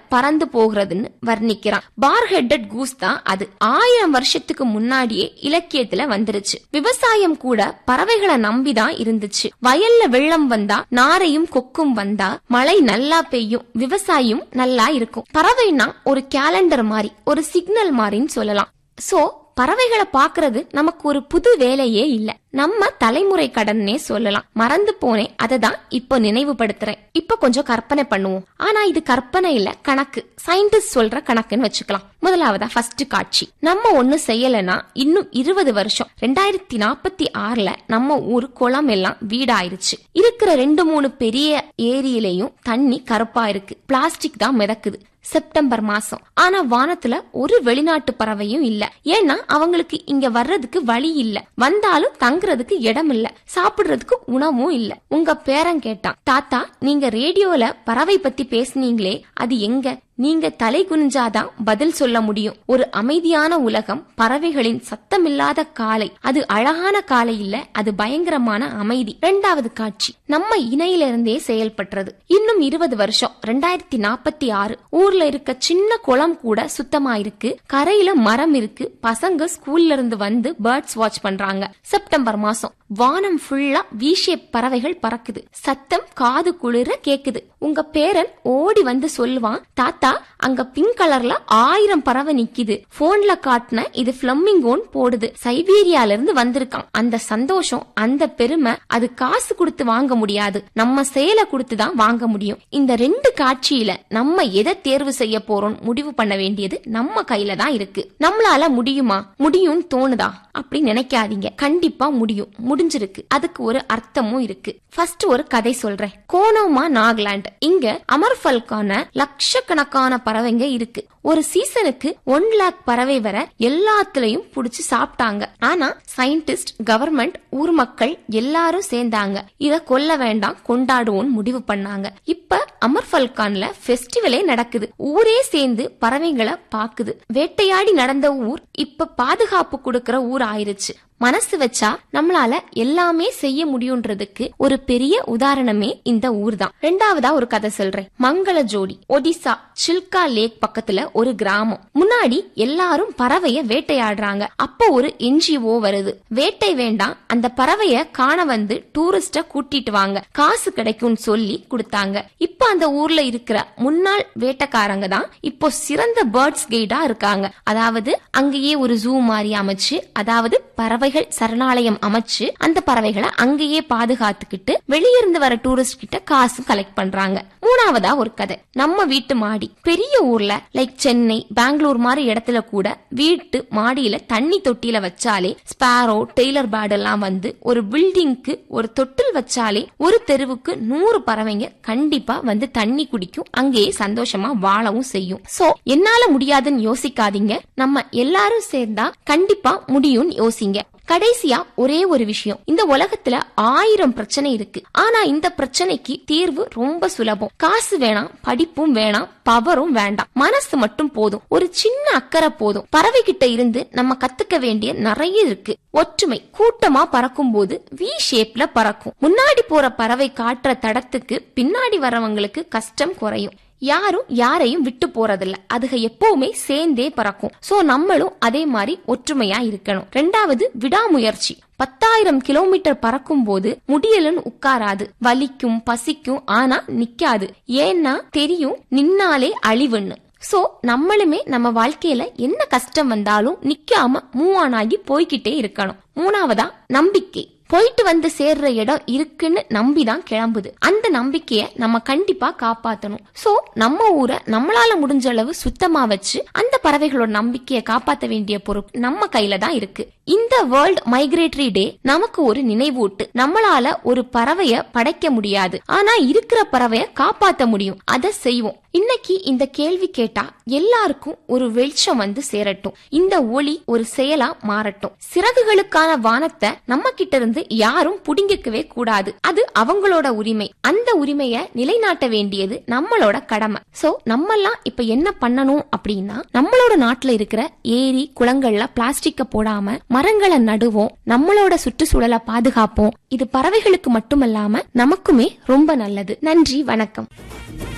பறந்து போகிறதுன்னு வர்ணிக்கிறான் பார் headed goose தான் அது ஆயிரம் வருஷத்துக்கு முன்னாடியே இலக்கியத்துல வந்துருச்சு விவசாயம் கூட பறவைகளை நம்பிதான் இருந்துச்சு வயல்ல வெள்ளம் வந்தா நாரையும் கொக்கும் வந்தா மழை நல்லா பெய்யும் விவசாயம் நல்லா இருக்கும் பறவைனா ஒரு கேலண்டர் மாதிரி ஒரு சிக்னல் மாதிரின்னு சொல்லலாம் சோ பறவைகளை பாக்குறது நமக்கு ஒரு புது வேலையே இல்ல நம்ம தலைமுறை கடன்னே சொல்லலாம் மறந்து போனேன் அதை தான் இப்போ நினைவுபடுத்துறேன் இப்ப கொஞ்சம் கற்பனை பண்ணுவோம் ஆனா இது கற்பனை இல்ல கணக்கு சயின்டிஸ்ட் சொல்ற கணக்குன்னு வச்சுக்கலாம் முதலாவதா ஃபர்ஸ்ட் காட்சி நம்ம ஒண்ணு செய்யலனா இன்னும் இருபது வருஷம் ரெண்டாயிரத்தி நாற்பத்தி ஆறுல நம்ம ஊர் குளம் எல்லாம் வீடாயிருச்சு இருக்கிற ரெண்டு மூணு பெரிய ஏரியிலையும் தண்ணி கருப்பா இருக்கு பிளாஸ்டிக் தான் மிதக்குது செப்டம்பர் மாசம் ஆனா வானத்துல ஒரு வெளிநாட்டு பறவையும் இல்ல ஏன்னா அவங்களுக்கு இங்க வர்றதுக்கு வழி இல்ல வந்தாலும் தங்குறதுக்கு இடம் இல்ல சாப்பிடுறதுக்கு உணவும் இல்ல உங்க பேரன் கேட்டான் தாத்தா நீங்க ரேடியோல பறவை பத்தி பேசுனீங்களே அது எங்க நீங்க தலை குனிஞ்சாதான் பதில் சொல்ல முடியும் ஒரு அமைதியான உலகம் பறவைகளின் சத்தமில்லாத காலை அது அழகான காலை இல்ல அது பயங்கரமான அமைதி இரண்டாவது காட்சி நம்ம இணையில இருந்தே செயல்படுறது இன்னும் இருபது வருஷம் ரெண்டாயிரத்தி நாற்பத்தி ஆறு ஊர்ல இருக்க சின்ன குளம் கூட சுத்தமா இருக்கு கரையில மரம் இருக்கு பசங்க ஸ்கூல்ல இருந்து வந்து பேர்ட்ஸ் வாட்ச் பண்றாங்க செப்டம்பர் மாசம் வானம் ஃபுல்லா வீஷேப் பறவைகள் பறக்குது சத்தம் காது குளிர கேக்குது உங்க பேரன் ஓடி வந்து சொல்லுவான் தாத்தா அங்க பிங்க் கலர்ல ஆயிரம் பறவை நிக்குது போன்ல காட்டின இது பிளம்மிங்கோன் போடுது சைபீரியால இருந்து வந்திருக்கான் அந்த சந்தோஷம் அந்த பெருமை அது காசு கொடுத்து வாங்க முடியாது நம்ம செயலை கொடுத்து தான் வாங்க முடியும் இந்த ரெண்டு காட்சியில நம்ம எதை தேர்வு செய்ய போறோம் முடிவு பண்ண வேண்டியது நம்ம கையில தான் இருக்கு நம்மளால முடியுமா முடியும்னு தோணுதா அப்படி நினைக்காதீங்க கண்டிப்பா முடியும் முடிஞ்சிருக்கு அதுக்கு ஒரு அர்த்தமும் இருக்கு ஃபர்ஸ்ட் ஒரு கதை சொல்றேன் கோனோமா நாகாலாந்து இங்க அமர்ஃபல்கான லட்சக்கணக்கான பறவைங்க இருக்கு ஒரு சீசனுக்கு ஒன் லேக் பறவை வர எல்லாத்துலயும் புடிச்சு சாப்பிட்டாங்க ஆனா சயின்டிஸ்ட் கவர்மெண்ட் ஊர் மக்கள் எல்லாரும் சேர்ந்தாங்க இத கொல்ல வேண்டாம் கொண்டாடுவோம் முடிவு பண்ணாங்க இப்ப அமர்ஃபல்கான்ல ஃபெஸ்டிவலே நடக்குது ஊரே சேர்ந்து பறவைங்களை பாக்குது வேட்டையாடி நடந்த ஊர் இப்ப பாதுகாப்பு கொடுக்கற ஊர் ஆயிருச்சு மனசு வச்சா நம்மளால எல்லாமே செய்ய முடியுன்றதுக்கு ஒரு பெரிய உதாரணமே இந்த ஊர் தான் ரெண்டாவதா ஒரு கதை சொல்றேன் மங்கள ஜோடி ஒடிசா சில்கா லேக் பக்கத்துல ஒரு கிராமம் முன்னாடி எல்லாரும் பறவைய வேட்டையாடுறாங்க அப்போ ஒரு என்ஜிஓ வருது வேட்டை வேண்டாம் அந்த பறவைய காண வந்து டூரிஸ்ட கூட்டிட்டு வாங்க காசு கிடைக்கும்னு சொல்லி கொடுத்தாங்க இப்ப அந்த ஊர்ல இருக்கிற முன்னாள் வேட்டைக்காரங்க தான் இப்போ சிறந்த பேர்ட்ஸ் கைடா இருக்காங்க அதாவது அங்கேயே ஒரு ஜூ மாதிரி அமைச்சு அதாவது பறவைகள் சரணாலயம் அமைச்சு அந்த பறவைகளை அங்கேயே பாதுகாத்துக்கிட்டு வெளியிருந்து வர டூரிஸ்ட் கிட்ட காசு கலெக்ட் பண்றாங்க மூணாவதா ஒரு கதை நம்ம வீட்டு மாடி பெரிய ஊர்ல லைக் சென்னை பெங்களூர் மாதிரி இடத்துல கூட வீட்டு மாடியில தண்ணி தொட்டியில வச்சாலே ஸ்பாரோ டெய்லர் பேர்ட் எல்லாம் வந்து ஒரு பில்டிங்க்கு ஒரு தொட்டில் வச்சாலே ஒரு தெருவுக்கு நூறு பறவைங்க கண்டிப்பா வந்து தண்ணி குடிக்கும் அங்கேயே சந்தோஷமா வாழவும் செய்யும் சோ என்னால முடியாதுன்னு யோசிக்காதீங்க நம்ம எல்லாரும் சேர்ந்தா கண்டிப்பா முடியும்னு யோசிங்க கடைசியா ஒரே ஒரு விஷயம் இந்த உலகத்துல ஆயிரம் பிரச்சனை இருக்கு ஆனா இந்த பிரச்சனைக்கு தீர்வு ரொம்ப சுலபம் காசு வேணாம் படிப்பும் வேணாம் பவரும் வேண்டாம் மனசு மட்டும் போதும் ஒரு சின்ன அக்கறை போதும் பறவை கிட்ட இருந்து நம்ம கத்துக்க வேண்டிய நிறைய இருக்கு ஒற்றுமை கூட்டமா பறக்கும் போது வி ஷேப்ல பறக்கும் முன்னாடி போற பறவை காட்டுற தடத்துக்கு பின்னாடி வரவங்களுக்கு கஷ்டம் குறையும் யாரும் யாரையும் விட்டு போறதில்ல அதுக எப்பவுமே சேர்ந்தே பறக்கும் சோ நம்மளும் அதே மாதிரி ஒற்றுமையா இருக்கணும் ரெண்டாவது விடாமுயற்சி பத்தாயிரம் கிலோமீட்டர் பறக்கும் போது முடியலன்னு உட்காராது வலிக்கும் பசிக்கும் ஆனா நிக்காது ஏன்னா தெரியும் நின்னாலே அழிவுன்னு சோ நம்மளுமே நம்ம வாழ்க்கையில என்ன கஷ்டம் வந்தாலும் நிக்காம மூவ் ஆன் ஆகி போய்கிட்டே இருக்கணும் மூணாவதா நம்பிக்கை போயிட்டு வந்து சேர்ற இடம் இருக்குன்னு நம்பிதான் கிளம்புது அந்த நம்பிக்கைய நம்ம கண்டிப்பா காப்பாத்தணும் சோ நம்ம ஊரை நம்மளால முடிஞ்ச அளவு சுத்தமா வச்சு அந்த பறவைகளோட நம்பிக்கையை காப்பாத்த வேண்டிய பொறுப்பு நம்ம கையில தான் இருக்கு இந்த வேர்ல்ட் மைக்ரேட்டரி டே நமக்கு ஒரு நினைவூட்டு நம்மளால ஒரு பறவைய படைக்க முடியாது ஆனா இருக்கிற பறவைய காப்பாத்த முடியும் அதை செய்வோம் இன்னைக்கு இந்த கேள்வி கேட்டா எல்லாருக்கும் ஒரு வெளிச்சம் வந்து சேரட்டும் இந்த ஒளி ஒரு செயலா மாறட்டும் சிறகுகளுக்கான வானத்தை நம்ம கிட்ட இருந்து யாரும் புடிங்கிக்கவே கூடாது அது அவங்களோட உரிமை அந்த உரிமைய நிலைநாட்ட வேண்டியது நம்மளோட கடமை சோ நம்மெல்லாம் இப்ப என்ன பண்ணணும் அப்படின்னா நம்மளோட நாட்டுல இருக்கிற ஏரி குளங்கள்ல பிளாஸ்டிக்க போடாம மரங்களை நடுவோம் நம்மளோட சுற்றுச்சூழலை பாதுகாப்போம் இது பறவைகளுக்கு மட்டுமல்லாம நமக்குமே ரொம்ப நல்லது நன்றி வணக்கம்